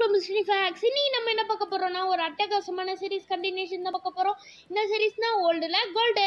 to mystery facts இன்னைக்கு நம்ம என்ன பார்க்க போறோம்னா ஒரு அட்டகாசமான சீரிஸ் கண்டினியூஷன் தான் பார்க்க போறோம் இந்த சீரிஸ்னா ஓல்டுல கோல்டு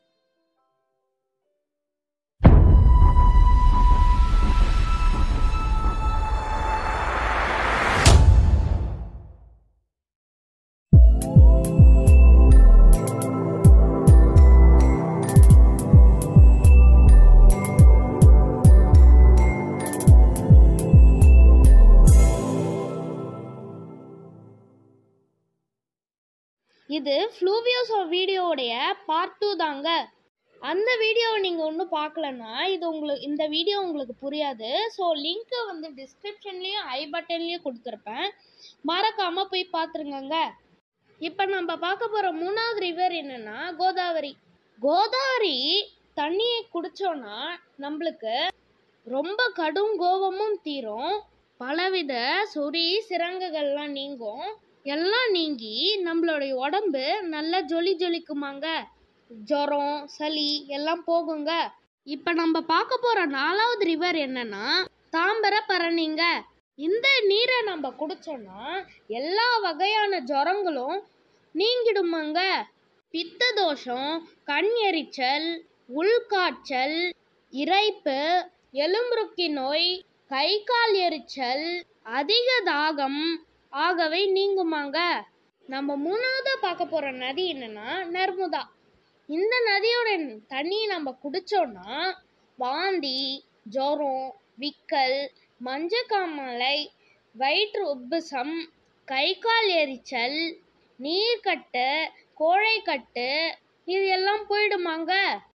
இது ஃப்ளூவியோஸ் வீடியோவுடைய பார்ட் டூ தாங்க அந்த வீடியோவை நீங்கள் ஒன்றும் பார்க்கலன்னா இது உங்களுக்கு இந்த வீடியோ உங்களுக்கு புரியாது ஸோ லிங்க்கை வந்து டிஸ்கிரிப்ஷன்லேயும் ஐ பட்டன்லேயும் கொடுத்துருப்பேன் மறக்காமல் போய் பார்த்துருங்கங்க இப்போ நம்ம பார்க்க போகிற மூணாவது ரிவர் என்னன்னா கோதாவரி கோதாவரி தண்ணியை குடித்தோன்னா நம்மளுக்கு ரொம்ப கடும் கோபமும் தீரும் பலவித சொறி சிரங்குகள்லாம் நீங்கும் எல்லாம் நீங்கி நம்மளுடைய உடம்பு நல்லா ஜொலி ஜொலிக்குமாங்க ஜுரம் சளி எல்லாம் போகுங்க இப்போ நம்ம பார்க்க போகிற நாலாவது ரிவர் என்னன்னா தாம்பரபரணிங்க இந்த நீரை நம்ம குடிச்சோன்னா எல்லா வகையான ஜுரங்களும் நீங்கிடுமாங்க பித்த தோஷம் கண் எரிச்சல் உள்காய்ச்சல் இரைப்பு எலும்புருக்கி நோய் கை கால் எரிச்சல் அதிக தாகம் ஆகவே நீங்குமாங்க நம்ம மூணாவதா பார்க்க போற நதி என்னன்னா நர்மதா இந்த நதியோட தண்ணி நம்ம குடிச்சோம்னா வாந்தி ஜுரம் விக்கல் மஞ்சக்காமலை வயிற்று உப்புசம் கை கால் எரிச்சல் நீர்க்கட்டு கோழைக்கட்டு இது எல்லாம் போயிடுமாங்க